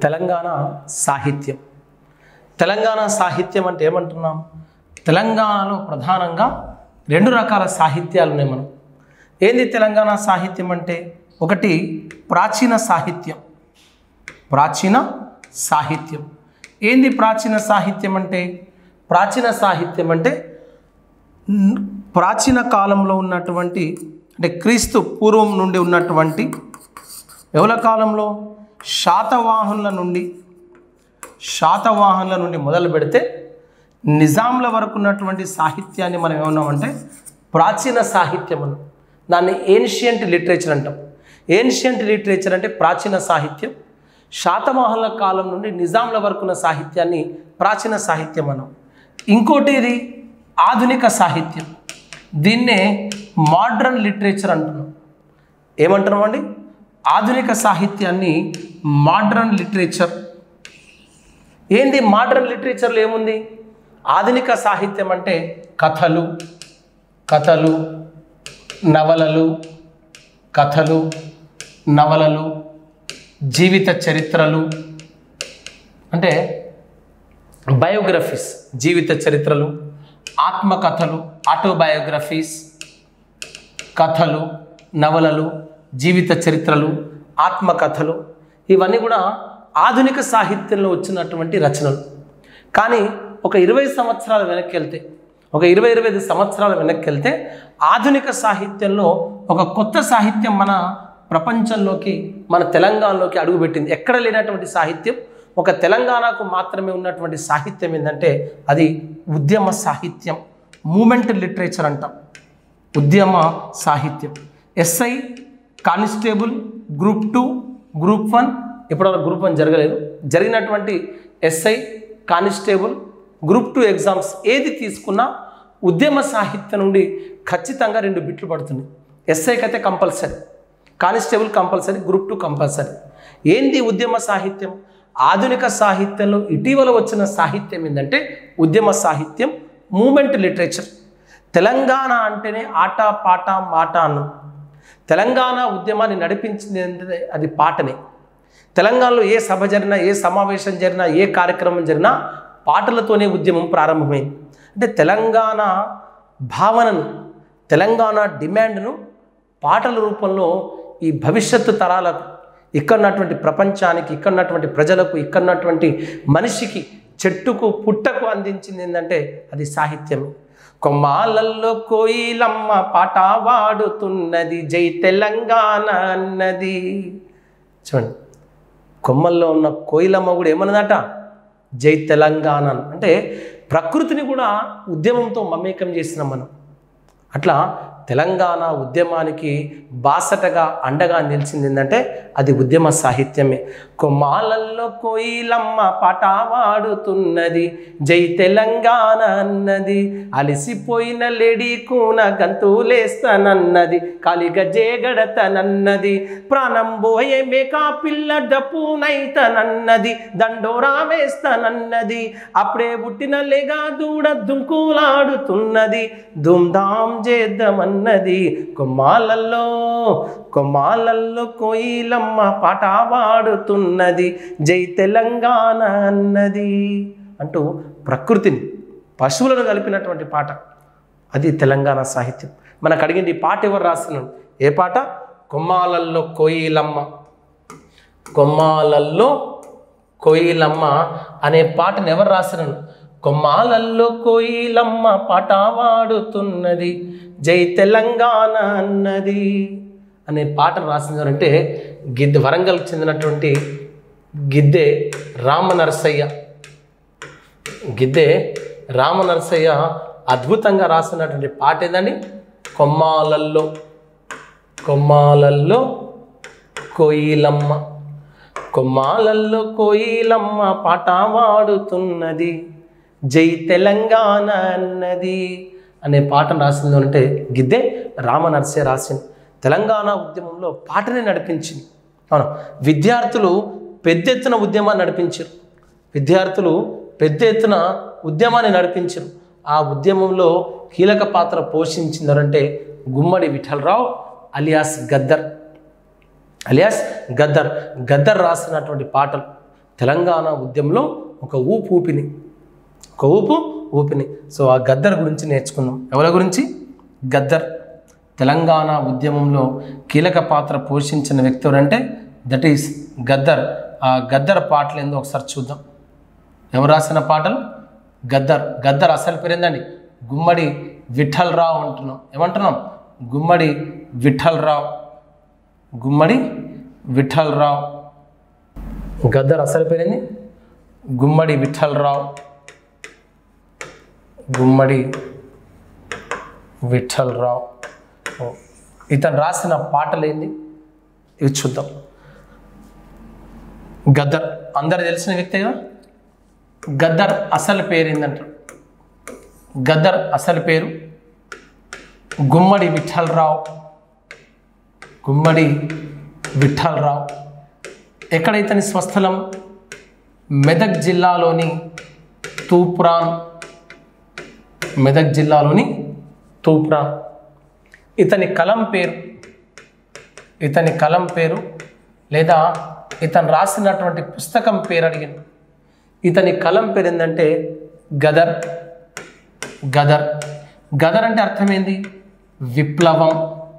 తెలంగాణ సాహిత్యం తెలంగాణ సాహిత్యం అంటే ఏమంటున్నాం తెలంగాణలో ప్రధానంగా రెండు రకాల సాహిత్యాలు ఉన్నాయి మనం ఏంది తెలంగాణ సాహిత్యం అంటే ఒకటి ప్రాచీన సాహిత్యం ప్రాచీన సాహిత్యం ఏంది ప్రాచీన సాహిత్యం అంటే ప్రాచీన సాహిత్యం అంటే న్- ప్రాచీన కాలంలో ఉన్నటువంటి అంటే క్రీస్తు పూర్వం నుండి ఉన్నటువంటి ఎవల కాలంలో శాతవాహనుల నుండి శాతవాహనుల నుండి మొదలు పెడితే నిజాంల వరకు ఉన్నటువంటి సాహిత్యాన్ని మనం ఏమన్నామంటే ప్రాచీన సాహిత్యం అన్నాం దాన్ని ఏన్షియంట్ లిటరేచర్ అంటాం ఏన్షియంట్ లిటరేచర్ అంటే ప్రాచీన సాహిత్యం శాతవాహనుల కాలం నుండి నిజాంల వరకు ఉన్న సాహిత్యాన్ని ప్రాచీన సాహిత్యం అన్నాం ఇంకోటి ఇది ఆధునిక సాహిత్యం దీన్నే మోడ్రన్ లిటరేచర్ అంటున్నాం ఏమంటున్నాం అండి ఆధునిక సాహిత్యాన్ని మోడ్రన్ లిటరేచర్ ఏంది మోడ్రన్ లిటరేచర్లో ఏముంది ఆధునిక సాహిత్యం అంటే కథలు కథలు నవలలు కథలు నవలలు జీవిత చరిత్రలు అంటే బయోగ్రఫీస్ జీవిత చరిత్రలు ఆత్మకథలు ఆటోబయోగ్రఫీస్ కథలు నవలలు జీవిత చరిత్రలు ఆత్మకథలు ఇవన్నీ కూడా ఆధునిక సాహిత్యంలో వచ్చినటువంటి రచనలు కానీ ఒక ఇరవై సంవత్సరాల వెనక్కి వెళ్తే ఒక ఇరవై ఇరవై ఐదు సంవత్సరాల వెనక్కి వెళ్తే ఆధునిక సాహిత్యంలో ఒక కొత్త సాహిత్యం మన ప్రపంచంలోకి మన తెలంగాణలోకి అడుగుపెట్టింది ఎక్కడ లేనటువంటి సాహిత్యం ఒక తెలంగాణకు మాత్రమే ఉన్నటువంటి సాహిత్యం ఏంటంటే అది ఉద్యమ సాహిత్యం మూమెంట్ లిటరేచర్ అంటాం ఉద్యమ సాహిత్యం SI constable group two group one ఇప్పటివరకు గ్రూప్ వన్ జరగలేదు జరిగినటువంటి SI constable group two exams ఏది తీసుకున్నా ఉద్యమ సాహిత్యం నుండి ఖచ్చితంగా రెండు బిట్లు పడుతుంది ఎస్ఐకి అయితే compulsory constable compulsory group two compulsory ఏంది ఉద్యమ సాహిత్యం ఆధునిక సాహిత్యంలో ఇటీవల వచ్చిన సాహిత్యం ఏంటంటే ఉద్యమ సాహిత్యం మూమెంట్ లిటరేచర్ తెలంగాణ అంటేనే ఆట పాట మాట అన్నం తెలంగాణ ఉద్యమాన్ని నడిపించింది ఏంటంటే అది పాటనే తెలంగాణలో ఏ సభ జరిగినా ఏ సమావేశం జరిగినా ఏ కార్యక్రమం జరిగినా పాటలతోనే ఉద్యమం ప్రారంభమైంది అంటే తెలంగాణ భావనను తెలంగాణ డిమాండ్ను పాటల రూపంలో ఈ భవిష్యత్తు తరాలకు ఇక్కడ ఉన్నటువంటి ప్రపంచానికి ఇక్కడ ఉన్నటువంటి ప్రజలకు ఇక్కడ ఉన్నటువంటి మనిషికి చెట్టుకు పుట్టకు అందించింది ఏంటంటే అది సాహిత్యం కొమ్మాలల్లో కోయిలమ్మ పాట వాడుతున్నది జై తెలంగాణ అన్నది చూడండి కొమ్మల్లో ఉన్న కోయిలమ్మ కూడా ఏమన్నదట జై తెలంగాణ అని. అంటే ప్రకృతిని కూడా ఉద్యమంతో మమేకం చేసినాం మనం అట్లా తెలంగాణ ఉద్యమానికి బాసటగా అండగా నిలిచింది ఏంటంటే అది ఉద్యమ సాహిత్యమే కొమ్మాలల్లో కోయిలమ్మ పాట వాడుతున్నది జై తెలంగాణ అన్నది అలిసిపోయిన లేడీ కూన గంతులేస్తానన్నది కాలిగ జేగడతనన్నది ప్రాణం పోయే మేకా పిల్ల డప్పునైతనన్నది దండోరా వేస్తానన్నది అప్పుడే పుట్టిన లేగా దూడ దుంకులాడుతున్నది ధూమ్ధాం చేద్దామన్నది కొమ్మాలల్లో కొమ్మాలల్లో కోయిలమ్మ పాట వాడుతున్నది జై తెలంగాణ అన్నది అంటూ ప్రకృతిని పశువులను కలిపినటువంటి పాట అది తెలంగాణ సాహిత్యం మనకు అడిగింది ఈ పాట ఎవరు రాస్తున్నాడు ఏ పాట కొమ్మాలల్లో కోయిలమ్మ కొమ్మాలల్లో కోయిలమ్మ అనే పాటను ఎవరు రాసినారు కొమ్మాలల్లో కోయిలమ్మ పాట వాడుతున్నది జై తెలంగాణ అన్నది అనే పాటను రాసినారంటే గిద్దె వరంగల్కి చెందినటువంటి గిద్దె రామనరసయ్య గిద్దె రామనరసయ్య అద్భుతంగా రాసినటువంటి పాట ఏదండి కొమ్మాలల్లో కొమ్మాలల్లో కోయిలమ్మ కొమ్మాలల్లో కోయిలమ్మ పాట వాడుతున్నది జై తెలంగాణ అన్నది అనే పాటను రాసింది అంటే గిద్దే రామనర్సే రాసింది తెలంగాణ ఉద్యమంలో పాటనే నడిపించింది అవును విద్యార్థులు పెద్ద ఎత్తున ఉద్యమాన్ని నడిపించారు విద్యార్థులు పెద్ద ఎత్తున ఉద్యమాన్ని నడిపించారు ఆ ఉద్యమంలో కీలక పాత్ర పోషించిందంటే గుమ్మడి విఠలరావు అలియాస్ గద్దర్ అలియాస్ గద్దర్ గద్దర్ రాసినటువంటి పాటలు తెలంగాణ ఉద్యమంలో ఒక ఊపు ఊపిని ఒక ఊపు ఊపిని సో ఆ గద్దర్ గురించి నేర్చుకుందాం ఎవరి గురించి గద్దర్ తెలంగాణ ఉద్యమంలో కీలక పాత్ర పోషించిన వ్యక్తి ఎవరంటే దట్ ఈస్ గద్దర్ ఆ గద్దర్ పాటలు ఏందో ఒకసారి చూద్దాం ఎవరు రాసిన పాటలు గద్దర్ గద్దర్ అసలు పేరు ఏందండి గుమ్మడి విఠలరావు అంటున్నాం ఏమంటున్నాం గుమ్మడి విఠలరావు గుమ్మడి విఠలరావు గద్దర్ అసలు పేరేంది గుమ్మడి విఠలరావు గుమ్మడి విఠలరావు ఓ. ఇతను రాసిన పాటలు ఏంది ఇవి చూద్దాం గద్దర్ అందరు తెలిసిన వ్యక్తే కదా గద్దర్ అసలు పేరు ఏందంటారు గద్దర్ అసలు పేరు గుమ్మడి విఠలరావు గుమ్మడి విఠలరావు ఎక్కడ ఇతని స్వస్థలం మెదక్ జిల్లాలోని తూప్రాన్ మెదక్ జిల్లాలోని తూప్రాన్ ఇతని కలం పేరు ఇతని కలం పేరు లేదా ఇతను రాసినటువంటి పుస్తకం పేరు అడిగింది ఇతని కలం పేరు ఏంటంటే గదర్ గదర్ గదర్ అంటే అర్థం ఏంది విప్లవం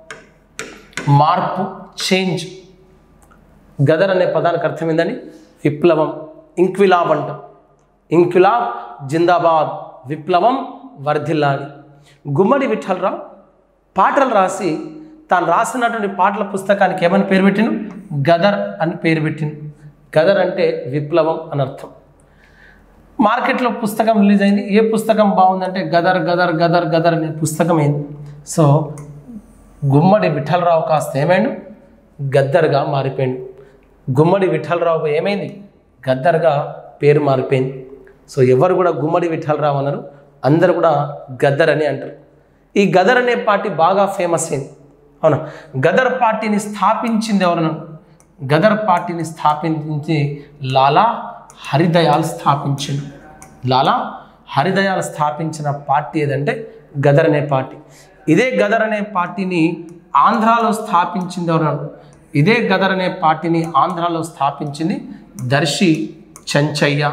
మార్పు చేంజ్ గదర్ అనే పదానికి అర్థం ఏందని విప్లవం ఇంక్విలాబ్ అంటాం ఇంక్విలాబ్ జిందాబాద్ విప్లవం వర్ధిల్లాలి గుమ్మడి విఠలరావు పాటలు రాసి తాను రాసినటువంటి పాటల పుస్తకానికి ఏమని పేరు పెట్టిను గదర్ అని పేరు పెట్టిను గదర్ అంటే విప్లవం అని అర్థం మార్కెట్లో పుస్తకం రిలీజ్ అయింది ఏ పుస్తకం బాగుందంటే గదర్ గదర్ గదర్ గదర్ అనే పుస్తకం అయింది సో గుమ్మడి విఠలరావు కాస్త ఏమైండు గద్దర్గా మారిపోయింది గుమ్మడి విఠలరావు ఏమైంది గద్దర్గా పేరు మారిపోయింది సో ఎవరు కూడా గుమ్మడి విఠలరావు అన్నారు అందరు కూడా గద్దర్ అని అంటారు ఈ గదర్ అనే పార్టీ బాగా ఫేమస్ అయింది అవునా గదర్ పార్టీని స్థాపించింది ఎవరన్నా గదర్ పార్టీని స్థాపించి లాలా హరిదయాల్ స్థాపించిండు లాలా హరిదయాల్ స్థాపించిన పార్టీ ఏదంటే గదర్ అనే పార్టీ ఇదే గదర్ అనే పార్టీని ఆంధ్రాలో స్థాపించింది ఎవరన్నా ఇదే గదర్ అనే పార్టీని ఆంధ్రాలో స్థాపించింది దర్శి చెంచయ్య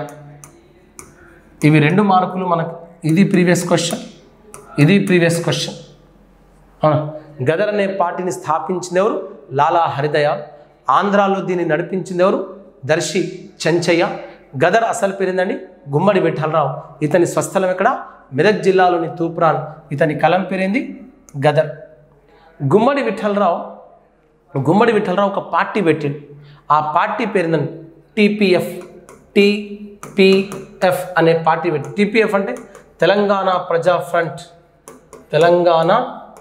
ఇవి రెండు మార్కులు మనకు ఇది ప్రీవియస్ క్వశ్చన్ ఇది ప్రీవియస్ క్వశ్చన్ అవునా గదర్ అనే పార్టీని స్థాపించింది ఎవరు లాలా హరిదయాల్ ఆంధ్రాలో దీన్ని నడిపించింది ఎవరు దర్శి చెంచయ్య గదర్ అసలు పేరిందండి గుమ్మడి విఠలరావు ఇతని స్వస్థలం ఎక్కడ మెదక్ జిల్లాలోని తూప్రాన్ ఇతని కలం పేరేంది గదర్ గుమ్మడి విఠలరావు గుమ్మడి విఠలరావు ఒక పార్టీ పెట్టిండు ఆ పార్టీ పేరుందని టీపీఎఫ్ టీపీఎఫ్ అనే పార్టీ పెట్టి టీపీఎఫ్ అంటే తెలంగాణ ప్రజా ఫ్రంట్ తెలంగాణ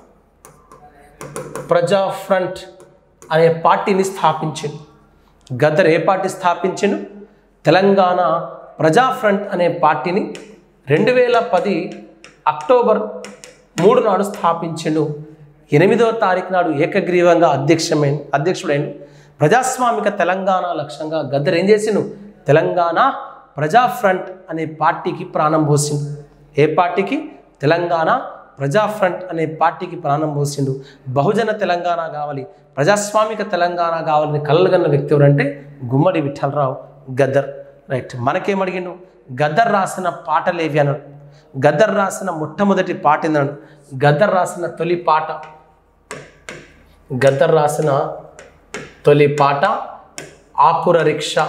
ప్రజా ఫ్రంట్ అనే పార్టీని స్థాపించిండు గద్దర్ ఏ పార్టీ స్థాపించిండు తెలంగాణ ప్రజా ఫ్రంట్ అనే పార్టీని రెండు వేల పది అక్టోబర్ మూడు నాడు స్థాపించిండు ఎనిమిదవ తారీఖు నాడు ఏకగ్రీవంగా అధ్యక్షమైన అధ్యక్షుడైన ప్రజాస్వామిక తెలంగాణ లక్ష్యంగా గద్దర్ ఏం చేసిండు తెలంగాణ ప్రజా ఫ్రంట్ అనే పార్టీకి ప్రాణం పోసిండు ఏ పార్టీకి తెలంగాణ ప్రజా ఫ్రంట్ అనే పార్టీకి ప్రాణం పోసిండు బహుజన తెలంగాణ కావాలి ప్రజాస్వామిక తెలంగాణ కావాలని కలలుగన్న వ్యక్తి ఎవరంటే గుమ్మడి విఠలరావు గద్దర్ రైట్ మనకేమడిగిండు గద్దర్ రాసిన పాటలేవి అన్నాడు గద్దర్ రాసిన మొట్టమొదటి పాట ఏందన్నాడు గద్దర్ రాసిన తొలి పాట గద్దర్ రాసిన తొలి పాట ఆపుర రిక్షా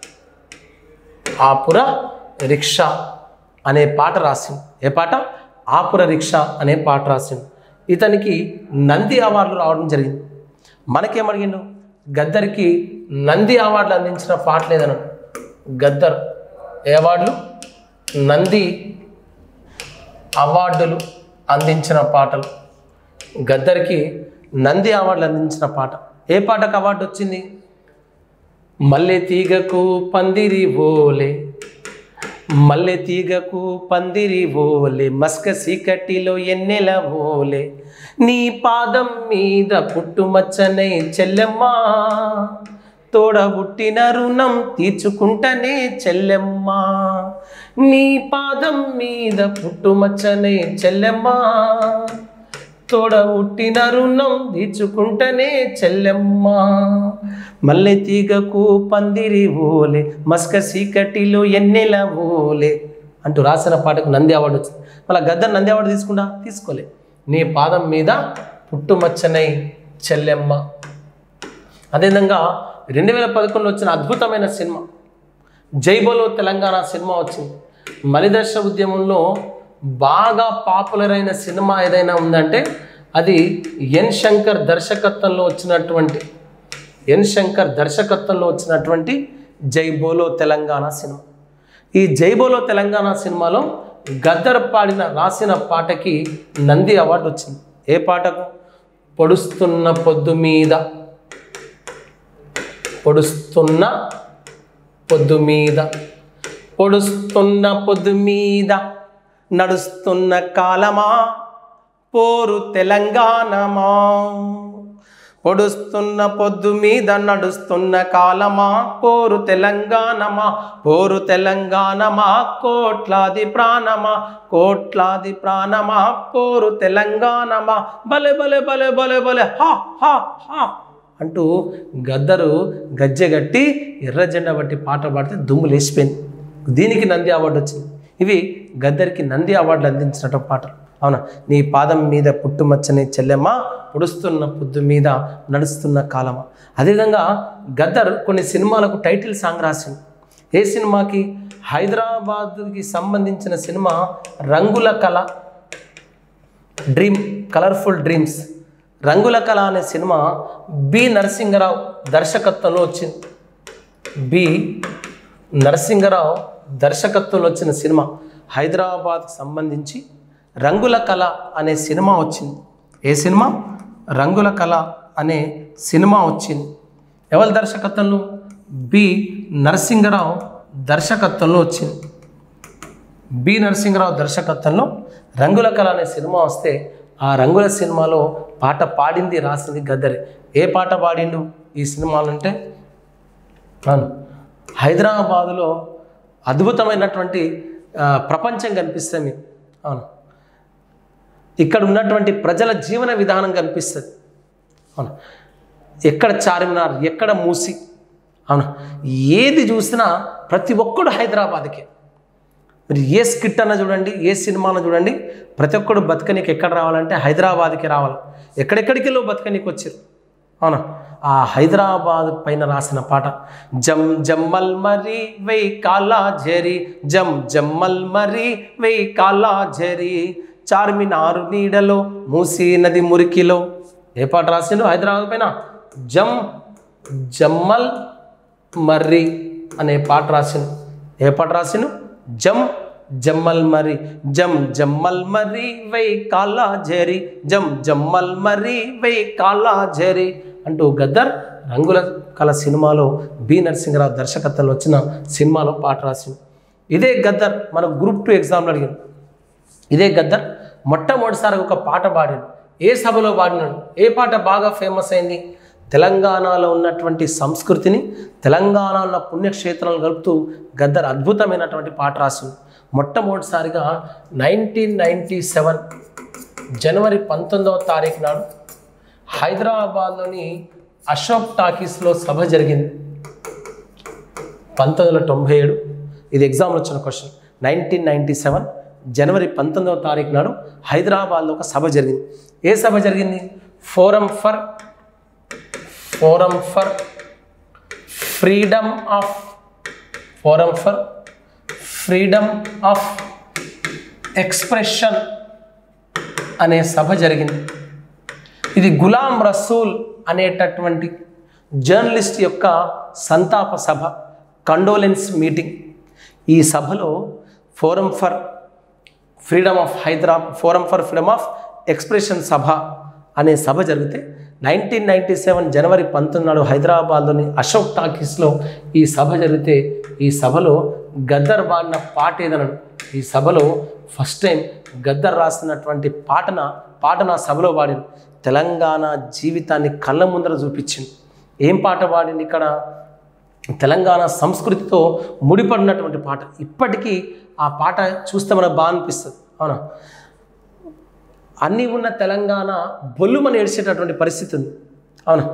ఆపుర రిక్షా అనే పాట రాసింది ఏ పాట ఆపుర రిక్షా అనే పాట రాసిండు ఇతనికి నంది అవార్డులు రావడం జరిగింది మనకేమడిగిండు గద్దర్కి నంది అవార్డులు అందించిన పాట లేదన్నాడు గద్దర్ ఏ అవార్డులు నంది అవార్డులు అందించిన పాటలు గద్దర్కి నంది అవార్డులు అందించిన పాట ఏ పాటకు అవార్డు వచ్చింది మల్లె తీగకు పందిరి ఓలే మల్లె తీగకు పందిరి ఓలే మస్క సీకటిలో ఎన్నెల ఓలే నీ పాదం మీద పుట్టుమచ్చనే చెల్లెమ్మా తోడబుట్టిన రుణం తీర్చుకుంటనే చెల్లెమ్మా నీ పాదం మీద పుట్టుమచ్చనే చెల్లెమ్మా తోడ ఉట్టిన రుణం తీర్చుకుంటనే చెల్లెమ్మ మల్లె తీగకు పందిరి ఓలే మస్క సీకటిలో ఎన్నెల ఓలే అంటూ రాసిన పాటకు నంది అవార్డు వచ్చింది మళ్ళీ గద్దర్ నంది అవార్డు తీసుకుంటా తీసుకోలే నీ పాదం మీద పుట్టుమచ్చనై చెల్లెమ్మ అదేవిధంగా రెండు వేల పదకొండులో వచ్చిన అద్భుతమైన సినిమా జైబోలో తెలంగాణ సినిమా వచ్చింది మలిదర్శ ఉద్యమంలో బాగా పాపులర్ అయిన సినిమా ఏదైనా ఉందంటే అది ఎన్ శంకర్ దర్శకత్వంలో వచ్చినటువంటి ఎన్ శంకర్ దర్శకత్వంలో వచ్చినటువంటి జైబోలో తెలంగాణ సినిమా ఈ జైబోలో తెలంగాణ సినిమాలో గద్దర్ పాడిన రాసిన పాటకి నంది అవార్డు వచ్చింది ఏ పాటకు పొడుస్తున్న పొద్దు మీద పొడుస్తున్న పొద్దు మీద పొడుస్తున్న పొద్దు మీద నడుస్తున్న కాలమా పోరు తెలంగాణమా పొడుస్తున్న పొద్దు మీద నడుస్తున్న కాలమా పోరు తెలంగాణమా పోరు తెలంగాణమా కోట్లాది ప్రాణమా కోట్లాది ప్రాణమా పోరు తెలంగాణమా బలే బలే బలే బలే బలే హా హా హా అంటూ గద్దరు గజ్జెగట్టి ఎర్ర జెండా బట్టి పాట పాడితే దుమ్ము లేచిపోయింది దీనికి నంది అవార్డు వచ్చింది ఇవి గద్దరికి నంది అవార్డులు అందించినట్టు పాటలు అవునా నీ పాదం మీద పుట్టుమచ్చని చెల్లెమ్మ పొడుస్తున్న పొద్దు మీద నడుస్తున్న కాలమా అదేవిధంగా గద్దర్ కొన్ని సినిమాలకు టైటిల్ సాంగ్ రాసింది ఏ సినిమాకి హైదరాబాద్కి సంబంధించిన సినిమా రంగుల కళ డ్రీమ్ కలర్ఫుల్ డ్రీమ్స్ రంగుల కళ అనే సినిమా బి నరసింగరావు దర్శకత్వంలో వచ్చింది బి నరసింగరావు దర్శకత్వంలో వచ్చిన సినిమా హైదరాబాద్కి సంబంధించి రంగుల కళ అనే సినిమా వచ్చింది ఏ సినిమా రంగుల కళ అనే సినిమా వచ్చింది ఎవరి దర్శకత్వంలో బి నరసింగరావు దర్శకత్వంలో వచ్చింది బి నరసింహరావు దర్శకత్వంలో రంగుల కళ అనే సినిమా వస్తే ఆ రంగుల సినిమాలో పాట పాడింది రాసింది గద్దరే ఏ పాట పాడిండు ఈ సినిమాలు అంటే అవును హైదరాబాదులో అద్భుతమైనటువంటి ఆ, ప్రపంచం కనిపిస్తుంది మీకు అవును ఇక్కడ ఉన్నటువంటి ప్రజల జీవన విధానం కనిపిస్తుంది అవును ఎక్కడ చార్మినార్ ఎక్కడ మూసి అవును ఏది చూసినా ప్రతి ఒక్కడు హైదరాబాద్కే మీరు ఏ స్కిట్ అన్న చూడండి ఏ సినిమాను చూడండి ప్రతి ఒక్కడు బతకనీకి ఎక్కడ రావాలంటే హైదరాబాద్కి రావాలి ఎక్కడెక్కడికి బతకనీకి వచ్చారు అవునా ఆ హైదరాబాద్ పైన రాసిన పాట జమ్ జమ్మల్ మరి వెయ్ కాలా జరి జమ్ జమ్మల్ మరి వెయ్ కాలా జరి చార్మినారు నీడలో మూసీ నది మురికిలో ఏ పాట రాసిండు హైదరాబాద్ పైన జమ్ జమ్మల్ మర్రి అనే పాట రాసిండు ఏ పాట రాసిండు జమ్ జమ్మల్ మరి జమ్ జమ్మల్ మరి వై కాలా జరి జమ్ జమ్మల్ మరి వై కాలా జరి అంటూ గద్దర్ రంగుల కళ సినిమాలో బి నరసింహరావు దర్శకత్వంలో వచ్చిన సినిమాలో పాట రాసిండు ఇదే గద్దర్ మన గ్రూప్ టూ ఎగ్జామ్లో అడిగింది ఇదే గద్దర్ మొట్టమొదటిసారి ఒక పాట పాడాడు ఏ సభలో పాడినాడు ఏ పాట బాగా ఫేమస్ అయింది తెలంగాణలో ఉన్నటువంటి సంస్కృతిని తెలంగాణలో ఉన్న పుణ్యక్షేత్రాలను కలుపుతూ గద్దర్ అద్భుతమైనటువంటి పాట రాసింది మొట్టమొదటిసారిగా నైన్టీన్ నైంటీ సెవెన్ జనవరి పంతొమ్మిదవ తారీఖు నాడు హైదరాబాద్లోని అశోక్ టాకీస్లో సభ జరిగింది పంతొమ్మిది వందల తొంభై ఏడు ఇది ఎగ్జామ్లో వచ్చిన క్వశ్చన్ నైన్టీన్ నైంటీ సెవెన్ జనవరి పంతొమ్మిదవ తారీఖు నాడు హైదరాబాద్లో ఒక సభ జరిగింది ఏ సభ జరిగింది forum for forum for freedom of forum for freedom of expression అనే సభ జరిగింది ఇది గులాం రసూల్ అనేటటువంటి జర్నలిస్ట్ యొక్క సంతాప సభ కండోలెన్స్ మీటింగ్ ఈ సభలో forum for freedom of Hyderabad forum for freedom of expression సభ అనే సభ జరిగితే నైన్టీన్ నైంటీ సెవెన్ జనవరి పంతొమ్మిది నాడు హైదరాబాద్లోని అశోక్ టాకీస్లో ఈ సభ జరిగితే ఈ సభలో గద్దర్ పాడిన పాట ఏదనడు ఈ సభలో ఫస్ట్ టైం గద్దర్ రాసినటువంటి పాటన పాటన సభలో పాడింది తెలంగాణ జీవితాన్ని కళ్ళ ముందర చూపించింది ఏం పాట పాడింది ఇక్కడ తెలంగాణ సంస్కృతితో ముడిపడినటువంటి పాట ఇప్పటికీ ఆ పాట చూస్తే మనకు బాగా అనిపిస్తుంది అవునా అన్నీ ఉన్న తెలంగాణ బొల్లుమని ఏడ్చేటటువంటి పరిస్థితి ఉంది అవునా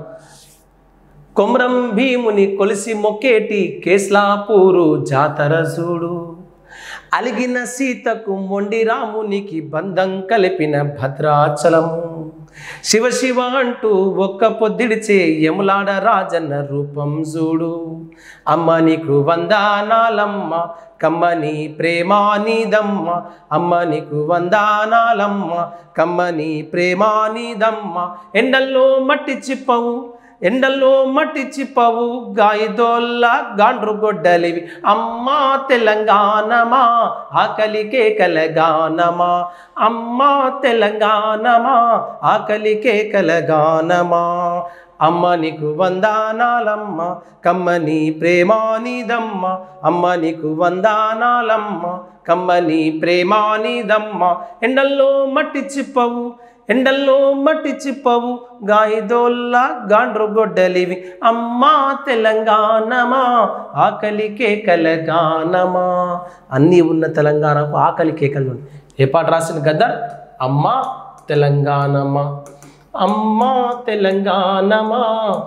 కొమరం భీముని కొలిసి మొక్కేటి కేస్లాపూరు జాతర చూడు అలిగిన సీతకు మొండి రామునికి బంధం కలిపిన భద్రాచలము శివ శివ అంటూ ఒక్క పొద్దిడిచే యములాడ రాజన్న రూపం చూడు అమ్మ నీకు వందానాలమ్మ కమ్మని ప్రేమానిదమ్మ అమ్మ నీకు వందానాలమ్మ కమ్మని ప్రేమానిదమ్మ ఎండల్లో మట్టి చిప్పవు ఎండల్లో మట్టి చిప్పవు గాయదోల్ల గాండ్రు గొడ్డలివి అమ్మా తెలంగాణమా ఆకలికే కలగానమా అమ్మా తెలంగాణమా ఆకలికే కలగానమా అమ్మ నీకు వందానాలమ్మ కమ్మని ప్రేమానిదమ్మ అమ్మ నీకు వందానాలమ్మ కమ్మని ప్రేమానిదమ్మ ఎండల్లో మట్టి చిప్పవు ఎండల్లో మట్టి చిప్పవు గాయదోల్ల గాండ్రు గొడ్డలివి అమ్మా తెలంగాణమా ఆకలికే కలగానమా అన్నీ ఉన్న తెలంగాణకు ఆకలి కేకలు ఉన్నాయి. ఏ పాట రాసిన గద్దర్ అమ్మా తెలంగాణమా అమ్మా తెలంగాణమా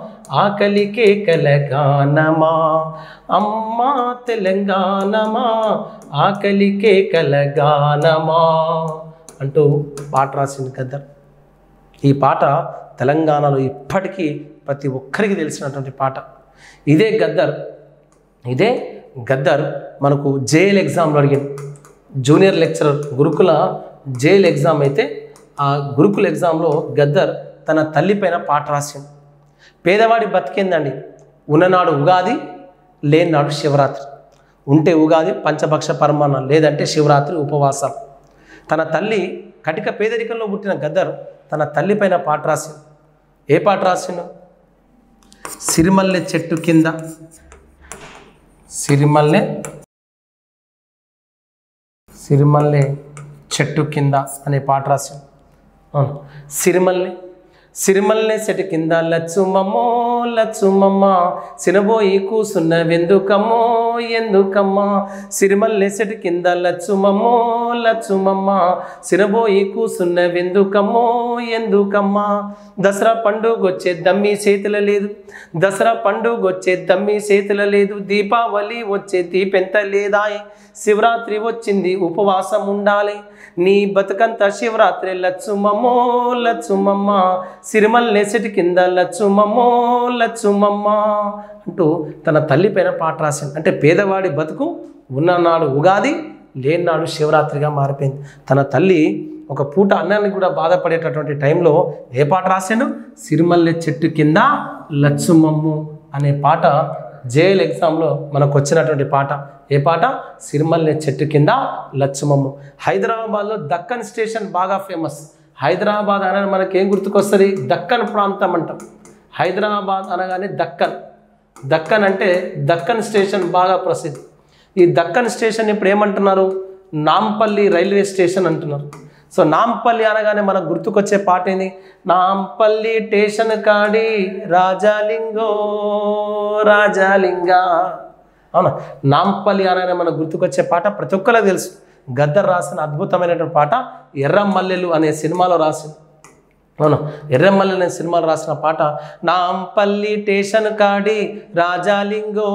ఆకలికే కలగానమా అమ్మా తెలంగాణమా ఆకలికే కలగానమా అంటూ పాట రాసింది గద్దర్ ఈ పాట తెలంగాణలో ఇప్పటికీ ప్రతి ఒక్కరికి తెలిసినటువంటి పాట ఇదే గద్దర్ ఇదే గద్దర్ మనకు జేఎల్ ఎగ్జామ్లో అడిగింది junior lecturer Gurukula JL exam అయితే ఆ గురుకుల ఎగ్జామ్లో గద్దర్ తన తల్లి పైన పాట రాసింది పేదవాడి బతికేందండి ఉన్ననాడు ఉగాది లేనినాడు శివరాత్రి ఉంటే ఉగాది పంచభక్ష పరమాన్నం లేదంటే శివరాత్రి ఉపవాసాలు తన తల్లి కటిక పేదరికంలో పుట్టిన గద్దర్ తన తల్లి పైన పాట రాసింది ఏ పాట రాసిండు సిరిమల్లె చెట్టు కింద సిరిమల్లె సిరిమల్లె చెట్టు కింద అనే పాట రాసిండు అవును సిరిమల్లె సిరిమల్లె చెట్టు కింద లచ్చుమమ్మో లచ్చుమమ్మ సినబోయి కూసున్న వెందుకమ్మో ఎందుకమ్మా సిరిమల్లె చెట్టు కింద లచ్చుమమ్మో లచ్చుమమ్మ సినబోయి కూసున్న వెందుకమ్మో ఎందుకమ్మా దసరా పండుగ వచ్చే దమ్మి చేతుల లేదు దసరా పండుగ వచ్చే దమ్మి చేతుల లేదు దీపావళి వచ్చే దీపెంత లేదాయ్ శివరాత్రి వచ్చింది ఉపవాసం ఉండాలి నీ బతుకంత శివరాత్రి లచ్చుమమ్మో లచ్చుమమ్మ సిరిమల్లె చెట్టు కింద లచ్చుమమ్మో లచ్చుమమ్మ అంటూ తన తల్లి పైన పాట రాసింది అంటే పేదవాడి బతుకు ఉన్ననాడు ఉగాది లేనినాడు శివరాత్రిగా మారిపోయింది తన తల్లి ఒక పూట అన్నానికి కూడా బాధపడేటటువంటి టైంలో ఏ పాట రాశాడు సిరిమల్లె చెట్టు కింద లచ్చుమమ్ము అనే పాట జేఎల్ ఎగ్జామ్లో మనకు వచ్చినటువంటి పాట ఏ పాట సిరిమల్లె చెట్టు కింద లచ్చుమమ్ము హైదరాబాద్లో దక్కన్ స్టేషన్ బాగా ఫేమస్ హైదరాబాద్ అనగానే మనకి ఏం గుర్తుకొస్తుంది దక్కన్ ప్రాంతం అంటాం హైదరాబాద్ అనగానే దక్కన్ దక్కన్ అంటే దక్కన్ స్టేషన్ బాగా ప్రసిద్ధి ఈ దక్కన్ స్టేషన్ ఇప్పుడు ఏమంటున్నారు నాంపల్లి రైల్వే స్టేషన్ అంటున్నారు సో నాంపల్లి అనగానే మనకు గుర్తుకొచ్చే పాట ఏంది నాంపల్లి స్టేషన్ కాడి రాజాలింగో రాజాలింగా అవునా నాంపల్లి అనగానే మనకు గుర్తుకొచ్చే పాట ప్రతి ఒక్కరికి తెలుసు గద్దర్ రాసిన అద్భుతమైనటువంటి పాట ఎర్ర మల్లెలు అనే సినిమాలో రాసింది అవును ఎర్రమల్లి అనే సినిమాలో రాసిన పాట నాంపల్లి స్టేషన్ కాడి రాజాలింగో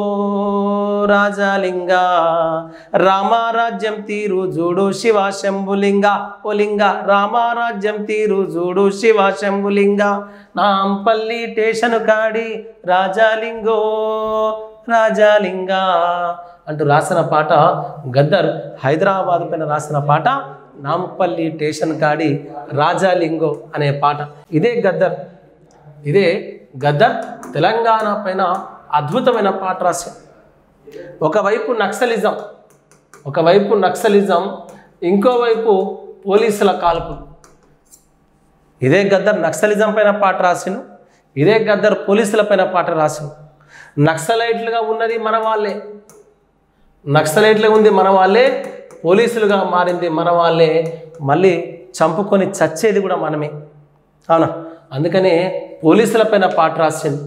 రాజాలింగ రామారాజ్యం తీరు చూడు శివ శంభులింగ ఓ లింగ రామారాజ్యం తీరు చూడు శివ శంభులింగ నాంపల్లి స్టేషన్ కాడి రాజాలింగో రాజాలింగ అంటూ రాసిన పాట గద్దర్ హైదరాబాద్ పైన రాసిన పాట నాంపల్లి స్టేషన్ కాడి రాజాలింగో అనే పాట ఇదే గద్దర్ ఇదే గద్దర్ తెలంగాణ పైన అద్భుతమైన పాట రాశారు ఒకవైపు నక్సలిజం ఒకవైపు నక్సలిజం ఇంకోవైపు పోలీసుల కాల్పులు ఇదే గద్దర్ నక్సలిజం పైన పాట రాసిను ఇదే గద్దర్ పోలీసుల పైన పాట రాసిను నక్సలైట్లుగా ఉన్నది మన వాళ్ళే నక్సలైట్లుగా ఉంది మన వాళ్ళే పోలీసులుగా మారింది మన వాళ్ళే మళ్ళీ చంపుకొని చచ్చేది కూడా మనమే అవునా అందుకనే పోలీసుల పైన పాట రాసింది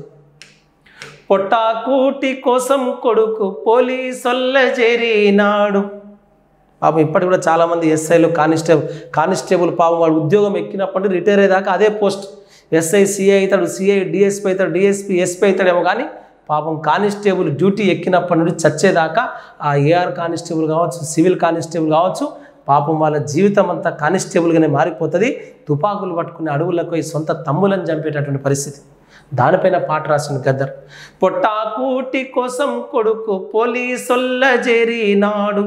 పొట్టాకూటి కోసం కొడుకు పోలీసొల్ల చేరినాడు పాపం ఇప్పటికి కూడా చాలామంది ఎస్ఐలు కానిస్టేబుల్ కానిస్టేబుల్ పాపం వాడు ఉద్యోగం ఎక్కినప్పటి నుండి రిటైర్ అయ్యేదాకా అదే పోస్ట్ ఎస్ఐ సిఐ అవుతాడు సిఐ డిఎస్పీ అవుతాడు డిఎస్పీ ఎస్పీ అవుతాడేమో కానీ పాపం కానిస్టేబుల్ డ్యూటీ ఎక్కినప్పటి నుండి చచ్చేదాకా ఆ ఏఆర్ కానిస్టేబుల్ కావచ్చు సివిల్ కానిస్టేబుల్ కావచ్చు పాపం వాళ్ళ జీవితం అంతా కానిస్టేబుల్గానే మారిపోతుంది తుపాకులు పట్టుకుని అడవులకు ఈ సొంత తమ్ములను చంపేటటువంటి పరిస్థితి దానిపైన పాట రాసిన గద్దర్ పొట్టాకూటి కోసం కొడుకు పోలీసొల్ల చేరినాడు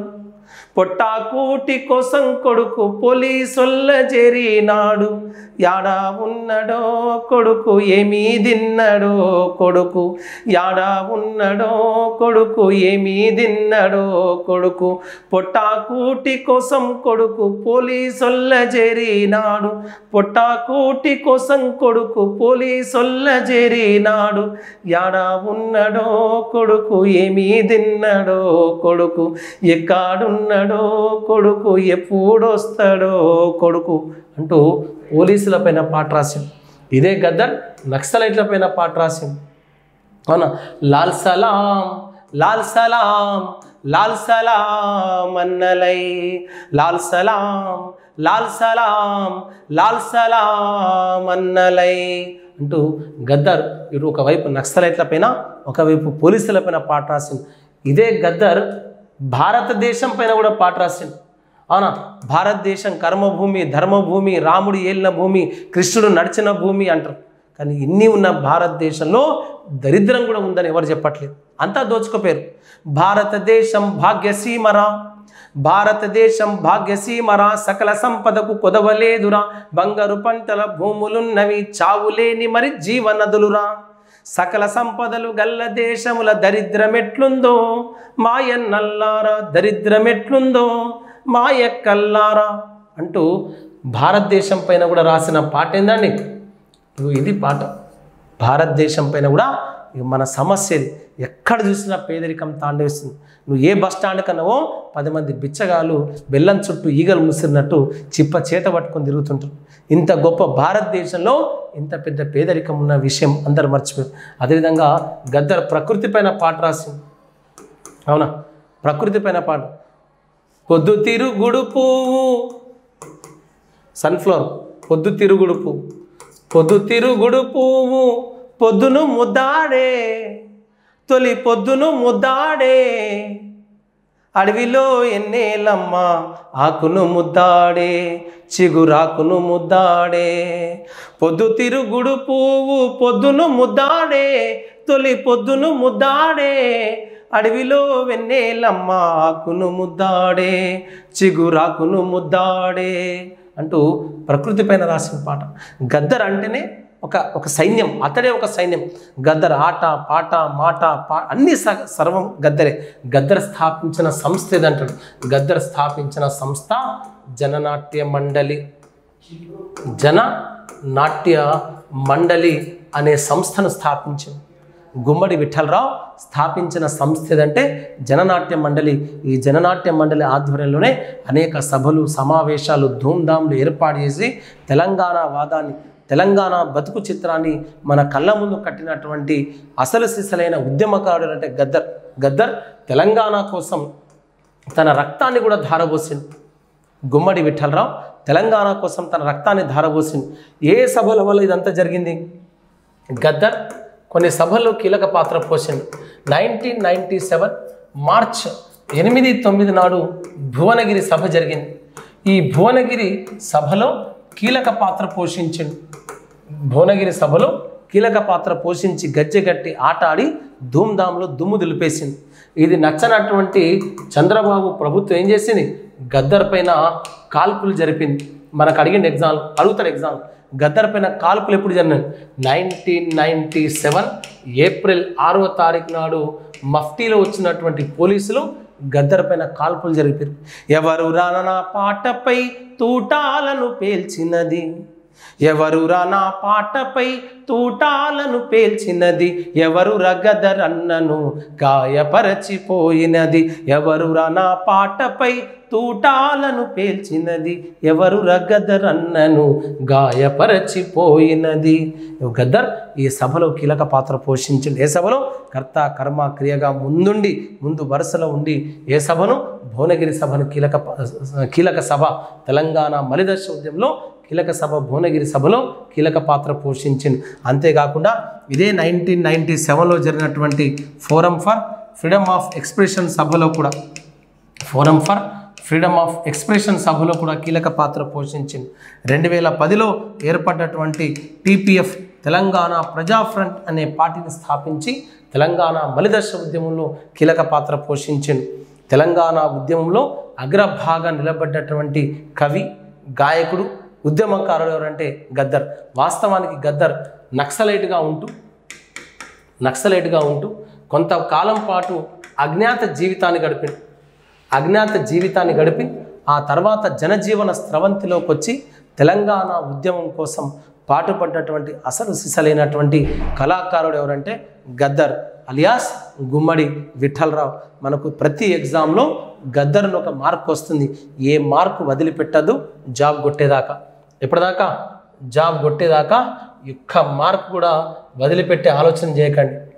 పొట్టాకూటి కోసం కొడుకు పోలీసొల్ల చేరినాడు యాడా ఉన్నడో కొడుకు ఏమీ తిన్నడో కొడుకు యాడా ఉన్నడో కొడుకు ఏమీ తిన్నడో కొడుకు పొట్టాకూటి కోసం కొడుకు పోలీసొల్ల చేరినాడు పొట్టాకూటి కోసం కొడుకు పోలీసొల్ల చేరినాడు యాడా ఉన్నడో కొడుకు ఏమీ తిన్నడో కొడుకు ఎక్కాడున్నడో కొడుకు ఎప్పుడొస్తాడో కొడుకు అంటూ పోలీసుల పైన పాట రాసింది ఇదే గద్దర్ నక్సలైట్ల పైన పాట రాసింది అవునా లాల్ సలాం లాల్ సలాం లాల్ సలాం అన్నలై లాల్ సలాం లాల్ సలాం లాల్ సలాం అన్నలై అంటూ గద్దర్ ఇటు ఒకవైపు నక్సలైట్ల పైన ఒకవైపు పోలీసుల పైన పాట రాసింది ఇదే గద్దర్ భారతదేశం పైన కూడా పాట రాసింది అవునా భారతదేశం కర్మభూమి ధర్మభూమి రాముడు ఏలిన భూమి కృష్ణుడు నడిచిన భూమి అంటారు కానీ ఇన్ని ఉన్న భారతదేశంలో దరిద్రం కూడా ఉందని ఎవరు చెప్పట్లేదు అంతా దోచుకోపోయారు భారతదేశం భాగ్యసీమరా భారతదేశం భాగ్యసీమరా సకల సంపదకు కొదవలేదురా బంగారు పంటల భూములున్నవి చావులేని మరి జీవనదులురా సకల సంపదలు గల్ల దేశముల దరిద్రమెట్లుందో మాయన్నల్లారా దరిద్రమెట్లుందో మాయక్కల్లారా అంటూ భారతదేశం పైన కూడా రాసిన పాట ఏందండి ఇగో ఇది పాట భారతదేశం పైన కూడా ఇక మన సమస్య ఇది ఎక్కడ చూసినా పేదరికం తాండవిస్తుంది నువ్వు ఏ బస్ స్టాండ్ కన్నావో పది మంది బిచ్చగాళ్ళు బెల్లం చుట్టూ ఈగలు ముసిరినట్టు చిప్ప చేత పట్టుకొని తిరుగుతుంటారు ఇంత గొప్ప భారతదేశంలో ఇంత పెద్ద పేదరికం ఉన్న విషయం అందరు మర్చిపోయారు అదేవిధంగా గద్దర్ ప్రకృతి పైన పాట రాసింది అవునా ప్రకృతి పైన పాట పొద్దు తిరుగుడు పువ్వు సన్ఫ్లవర్ పొద్దు తిరుగుడు పువ్వు పొద్దు తిరుగుడు పువ్వు పొద్దును ముద్దాడే తొలి పొద్దును ముద్దాడే అడవిలో ఎన్నేలమ్మ ఆకును ముద్దాడే చిగురాకును ముద్దాడే పొద్దు తిరుగుడు పువ్వు పొద్దును ముద్దాడే తొలి పొద్దును ముద్దాడే అడవిలో వెన్నెలమ్మ ఆకును ముద్దాడే చిగురాకును ముద్దాడే అంటూ ప్రకృతి పైన రాసిన పాట గద్దర్ అంటేనే ఒక ఒక సైన్యం అతడే ఒక సైన్యం గద్దర్ ఆట పాట మాట పా అన్ని స- సర్వం గద్దరే గద్దర్ స్థాపించిన సంస్థ ఏదంటాడు గద్దర్ స్థాపించిన సంస్థ జననాట్య మండలి జన నాట్య మండలి అనే సంస్థను స్థాపించింది గుమ్మడి విఠలరావు స్థాపించిన సంస్థ ఏదంటే జననాట్య మండలి ఈ జననాట్య మండలి ఆధ్వర్యంలోనే అనేక సభలు సమావేశాలు ధూమ్ధాంలు ఏర్పాటు చేసి తెలంగాణ వాదాన్ని తెలంగాణ బతుకు చిత్రాన్ని మన కళ్ళ ముందు కట్టినటువంటి అసలు సిసలైన ఉద్యమకారుడు అంటే గద్దర్ గద్దర్ తెలంగాణ కోసం తన రక్తాన్ని కూడా ధారపోసింది గుమ్మడి విఠలరావు తెలంగాణ కోసం తన రక్తాన్ని ధారపోసింది ఏ సభల వల్ల ఇదంతా జరిగింది గద్దర్ కొన్ని సభల్లో కీలక పాత్ర పోసిండు నైన్టీన్ నైంటీ సెవెన్ మార్చ్ ఎనిమిది తొమ్మిది నాడు భువనగిరి సభ జరిగింది ఈ భువనగిరి సభలో కీలక పాత్ర పోషించిండు భువనగిరి సభలో కీలక పాత్ర పోషించి గజ్జెగట్టి ఆట ఆడి ధూమ్ధాంలో దుమ్ము దులిపేసింది ఇది నచ్చనటువంటి చంద్రబాబు ప్రభుత్వం ఏం చేసింది గద్దర్ పైన కాల్పులు జరిపింది మనకు అడిగింది ఎగ్జామ్ అడుగుతాడు ఎగ్జామ్ గద్దర్ పైన కాల్పులు ఎప్పుడు జరిగినాయి నైన్టీన్ నైంటీ సెవెన్ ఏప్రిల్ ఆరో తారీఖు నాడు మఫ్టీలో వచ్చినటువంటి పోలీసులు గద్దర్ పైన కాల్పులు జరిపారు ఎవరు రానా పాటపై తూటాలను పేల్చినది ఎవరు నా పాటపై తూటాలను పేల్చినది ఎవరు రగదరన్నను గాయపరచిపోయినది ఎవరు నా పాటపై తూటాలను పేల్చినది ఎవరు రగదరన్నను గాయపరచిపోయినది గద్దర్ ఈ సభలో కీలక పాత్ర పోషించింది ఏ సభలో కర్త కర్మ క్రియగా ముందుండి ముందు వరుసలో ఉండి ఏ సభను భువనగిరి సభను కీలక ప- కీలక సభ తెలంగాణ మలిదశ ఉద్యమంలో కీలక సభ భువనగిరి సభలో కీలక పాత్ర పోషించింది అంతేకాకుండా ఇదే నైన్టీన్ నైన్టీ సెవెన్లో జరిగినటువంటి forum for freedom of expression సభలో కూడా forum for freedom of expression సభలో కూడా కీలక పాత్ర పోషించింది రెండు వేల పదిలో ఏర్పడ్డటువంటి టీపీఎఫ్ తెలంగాణ ప్రజా ఫ్రంట్ అనే పార్టీని స్థాపించి తెలంగాణ మలిదశ ఉద్యమంలో కీలక పాత్ర పోషించింది తెలంగాణ ఉద్యమంలో అగ్రభాగా నిలబడ్డటువంటి కవి గాయకుడు ఉద్యమకారుడు ఎవరంటే గద్దర్ వాస్తవానికి గద్దర్ నక్సలైట్గా ఉంటూ నక్సలైట్గా ఉంటూ కొంతకాలం పాటు అజ్ఞాత జీవితాన్ని గడిపింది అజ్ఞాత జీవితాన్ని గడిపి ఆ తర్వాత జనజీవన స్రవంతిలోకి వచ్చి తెలంగాణ ఉద్యమం కోసం పాటుపడ్డటువంటి అసలు సిసలైనటువంటి కళాకారుడు ఎవరంటే గద్దర్ అలియాస్ గుమ్మడి విఠలరావు మనకు ప్రతి ఎగ్జామ్లో గద్దర్ను ఒక మార్క్ వస్తుంది ఏ మార్కు వదిలిపెట్టదు జాబ్ కొట్టేదాకా ఎప్పటిదాకా జాబ్ కొట్టేదాకా ఒక్క మార్క్ కూడా వదిలిపెట్టే ఆలోచన చేయకండి